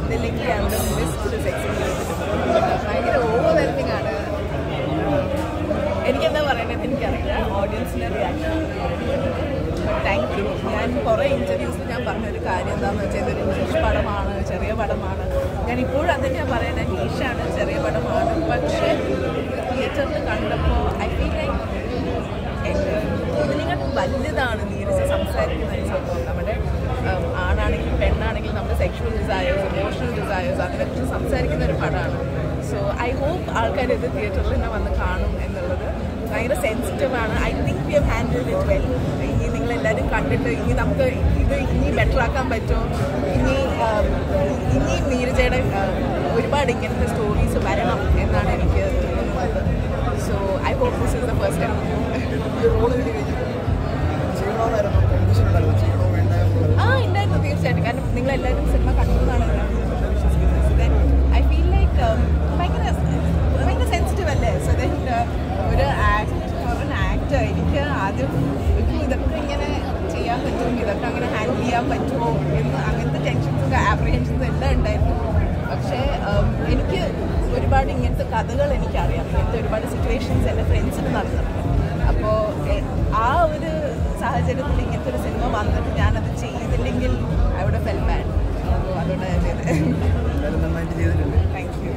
വന്നില്ലെങ്കിൽ I would miss this experience ഭയങ്കര overwhelming ആണ് എനിക്കെന്താ പറയണതെന്ന് എനിക്കറിയില്ല ഓഡിയൻസിൻ്റെ റിയാക്ഷൻ താങ്ക് യു ഞാൻ കുറേ ഇൻ്റർവ്യൂസിൽ ഞാൻ പറഞ്ഞൊരു കാര്യം എന്താണെന്ന് വെച്ചാൽ ഇതൊരു ഇംഗ്ലീഷ് പടമാണ് ചെറിയ പടമാണ് ഞാൻ ഇപ്പോഴും അത് ഞാൻ പറയുന്നത് നീഷാണ് ചെറിയ പടമാണ് പക്ഷേ തിയേറ്ററിൽ കണ്ടപ്പോൾ ഐ ഫീൽ ലൈക്ക് ഇതിനെക്കാട്ടും വലുതാണ് നീരജ സംസാരിക്കുന്ന ഒരു സംഭവം നമ്മുടെ ഉം, ആണാണെങ്കിലും പെണ്ണാണെങ്കിലും നമ്മുടെ സെക്ഷുവൽ ഡിസയേഴ്സ് ഇമോഷണൽ ഡിസയേഴ്സ് അതിനെക്കുറിച്ച് സംസാരിക്കുന്ന ഒരു പടമാണ് സോ ഐ ഹോപ്പ് ആൾക്കാർ ഇത് തിയേറ്ററിൽ തന്നെ വന്ന് കാണും എന്നുള്ളത് ഭയങ്കര സെൻസിറ്റീവ് ആണ് I think we have handle it well ഇനി നിങ്ങളെല്ലാവരും കണ്ടിട്ട് ഇനി നമുക്ക് ഇത് ഇനി ബെറ്റർ ആക്കാൻ പറ്റുമോ ഇനി ഉം, ഇനി നീരജയുടെ ഉം, ഒരുപാട് ഇങ്ങനത്തെ സ്റ്റോറീസ് വരണം എന്നാണ് എനിക്ക് തോന്നുന്നത് so I hope this is the first time ചെയ്യണമെന്നായിരുന്നു കണ്ടീഷൻ ഉണ്ടായിരുന്നു ചെയ്യണോ വേണ്ട എന്നുള്ളത് ആ ഉണ്ടായിരുന്നു തീർച്ചയായിട്ടും കാരണം നിങ്ങൾ എല്ലാവരും സിനിമ കണ്ടതാണ് ദെൻ ഐ ഫീൽ ലൈക്ക് ഭയങ്കര ഭയങ്കര സെൻസിറ്റീവ് അല്ലേ സോ ദെൻ ഒരു ആക്ട് ഒരു ആക്ടർ എനിക്ക് ആദ്യം എനിക്ക് ഇതൊക്കെ ഇങ്ങനെ ചെയ്യാൻ പറ്റും ഇതൊക്കെ അങ്ങനെ ഹാൻഡിൽ ചെയ്യാൻ പറ്റുമോ എന്ന് അങ്ങനത്തെ ടെൻഷൻസും ആപ്രിഹെൻഷൻസും എല്ലാം ഉണ്ടായിരുന്നു പക്ഷേ ഉം, എനിക്ക് ഒരുപാട് ഇങ്ങനത്തെ കഥകൾ എനിക്കറിയാം ഇങ്ങനത്തെ ഒരുപാട് സിറ്റുവേഷൻസ് എൻ്റെ ഫ്രണ്ട്സിന് നടന്നിട്ടുണ്ട് അപ്പോൾ ആ ഒരു സാഹചര്യത്തിൽ ഇങ്ങനത്തെ ഒരു സിനിമ വന്നിട്ട് ഞാനത് ചെയ്തില്ലെങ്കിൽ അവിടെ ഫെൽ ബാഡ് അപ്പോൾ അതുകൊണ്ടാണ് ഞാൻ ചെയ്തത് എന്തായാലും നന്നായിട്ട് ചെയ്തിട്ടുണ്ട് താങ്ക് യു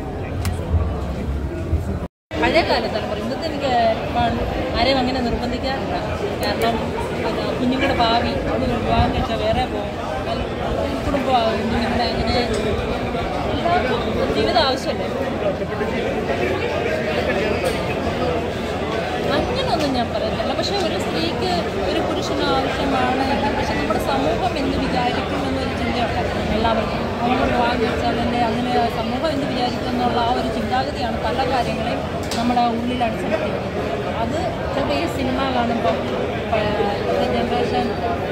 പഴയ കാല തലമുറ ഇന്നത്തെ എനിക്ക് ഇപ്പം ആരെയും അങ്ങനെ നിർബന്ധിക്കാറില്ല കാരണം പിന്നെ കുഞ്ഞുങ്ങളുടെ ഭാവി ഒരു വിവാഹം കഴിച്ചാൽ വേറെ പോകും കുടുംബമാകും കുഞ്ഞുങ്ങളുടെ അങ്ങനെ എല്ലാവർക്കും ജീവിതം ആവശ്യമല്ലേ അങ്ങനെയൊന്നും ഞാൻ പറയുന്നില്ല പക്ഷേ ഒരു സ്ത്രീക്ക് ഒരു പുരുഷന് ആവശ്യമാണ് പക്ഷെ നമ്മുടെ സമൂഹം എന്ത് വിചാരിക്കും എന്നൊരു ചിന്തയുണ്ട് എല്ലാവർക്കും നമ്മൾ വിവാഹം കഴിച്ചാൽ തന്നെ അങ്ങനെ സമൂഹം എന്ത് വിചാരിക്കും എന്നുള്ള ആ ഒരു ചിന്താഗതിയാണ് പല കാര്യങ്ങളെയും നമ്മുടെ ഉള്ളിൽ അടിച്ചമർത്തിയിരിക്കുന്നത് അത് ചിലപ്പോൾ ഈ സിനിമ കാണുമ്പോൾ ഇപ്പോഴത്തെ ജനറേഷൻ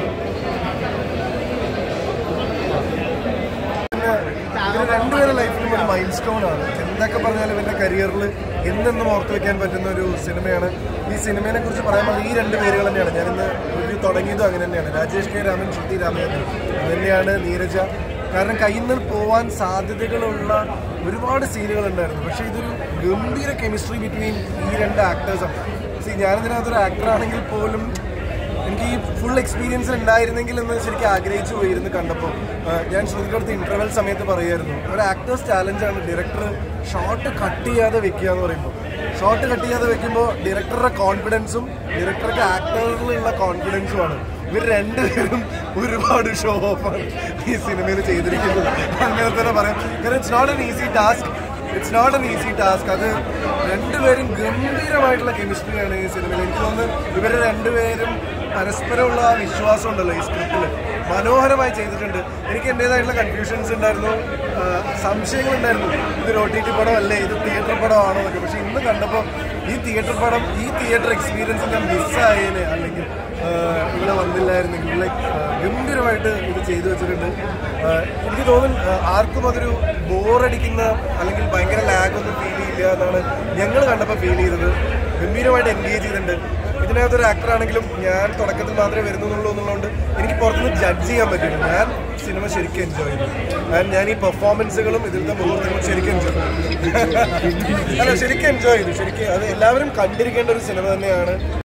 ഇവർ രണ്ടുപേരുടെ ലൈഫിലും ഒരു മൈൽ സ്റ്റോൺ ആണ് എന്തൊക്കെ പറഞ്ഞാലും ഇവരുടെ കരിയറിൽ എന്നെന്നും ഓർത്ത് വെക്കാൻ പറ്റുന്ന ഒരു സിനിമയാണ് ഈ സിനിമയെ കുറിച്ച് പറയുമ്പോൾ ഈ രണ്ട് പേരുകൾ തന്നെയാണ് ഞാനിന്ന് റിവ്യൂ തുടങ്ങിയതും അങ്ങനെ തന്നെയാണ് രാജേഷ് കെ രാമൻ ശ്രുതി രാമചന്ദ്രൻ അത് തന്നെയാണ് നീരജ കാരണം കയ്യിൽ നിന്ന് പോവാൻ സാധ്യതകളുള്ള ഒരുപാട് സീനുകൾ ഉണ്ടായിരുന്നു പക്ഷേ ഇതൊരു ഗംഭീര കെമിസ്ട്രി ബിറ്റ്വീൻ ഈ രണ്ട് ആക്ടേഴ്സാണ് സി ഞാനിതിനകത്തൊരു ആക്ടറാണെങ്കിൽ പോലും എനിക്ക് ഈ ഫുൾ എക്സ്പീരിയൻസ് ഉണ്ടായിരുന്നെങ്കിൽ എന്ന് ശരിക്കും ആഗ്രഹിച്ചു പോയിരുന്നു കണ്ടപ്പോൾ ഞാൻ ശ്രുതിയുടെ അടുത്ത് ഇന്റർവെൽ സമയത്ത് പറയുമായിരുന്നു ഒരു ആക്ടേഴ്സ് ചാലഞ്ചാണ് ഡയറക്ടർ ഷോട്ട് കട്ട് ചെയ്യാതെ വെക്കുക എന്ന് പറയുമ്പോൾ ഷോട്ട് കട്ട് ചെയ്യാതെ വെക്കുമ്പോൾ ഡയറക്ടറുടെ കോൺഫിഡൻസും ഡയറക്ടർക്ക് ആക്ടറിലുള്ള കോൺഫിഡൻസുമാണ് ഇവർ രണ്ടുപേരും ഒരുപാട് ഷോ ഓഫാണ് ഈ സിനിമയിൽ ചെയ്തിരിക്കുന്നത് അങ്ങനെ തന്നെ പറയാം കാരണം it's not an easy task it's not an easy task അത് രണ്ടുപേരും ഗംഭീരമായിട്ടുള്ള കെമിസ്ട്രിയാണ് ഈ സിനിമയിൽ എനിക്ക് തോന്നുന്നു ഇവർ രണ്ടുപേരും പരസ്പരമുള്ള ആ വിശ്വാസം ഉണ്ടല്ലോ ഈ സ്ക്രിപ്റ്റിൽ മനോഹരമായി ചെയ്തിട്ടുണ്ട് എനിക്ക് എൻ്റെതായിട്ടുള്ള കൺഫ്യൂഷൻസ് ഉണ്ടായിരുന്നു ആ, സംശയങ്ങളുണ്ടായിരുന്നു ഇത് ഒ ടി ടി പടമല്ലേ ഇത് തിയേറ്റർ പടമാണോ എന്നൊക്കെ പക്ഷെ ഇന്ന് കണ്ടപ്പോൾ ഈ തിയേറ്റർ പടം ഈ തിയേറ്റർ എക്സ്പീരിയൻസ് ഞാൻ മിസ്സായേനെ അല്ലെങ്കിൽ ആ, ഇവിടെ വന്നില്ലായിരുന്നെങ്കിൽ ലൈക്ക് ഗംഭീരമായിട്ട് ഇത് ചെയ്തു വെച്ചിട്ടുണ്ട് ആ, എനിക്ക് തോന്നുന്നു ആ, ആർക്കും അതൊരു ബോറടിക്കുന്ന അല്ലെങ്കിൽ ഭയങ്കര ലാഗ് ഒന്നും ഫീൽ ചെയ്യില്ല എന്നാണ് ഞങ്ങൾ കണ്ടപ്പോൾ ഫീൽ ചെയ്തത് ഗംഭീരമായിട്ട് എൻഗേജ് ചെയ്തിട്ടുണ്ട് ഇതിനകത്തൊരു ആക്ടർ ആണെങ്കിലും ഞാൻ തുടക്കത്തിൽ മാത്രമേ വരുന്നുള്ളൂ എന്നുള്ളതുകൊണ്ട് എനിക്ക് പുറത്തുനിന്ന് ജഡ്ജ് ചെയ്യാൻ പറ്റില്ല ഞാൻ സിനിമ ശരിക്കും എൻജോയ് ചെയ്തു And ഞാൻ ഈ പെർഫോമൻസുകളും ഇതിലത്തെ മുഹൂർത്തങ്ങളും ശരിക്കും എൻജോയ് ചെയ്തു അല്ല ശരിക്കും എൻജോയ് ചെയ്തു ശരിക്കും അത് എല്ലാവരും കണ്ടിരിക്കേണ്ട ഒരു സിനിമ തന്നെയാണ്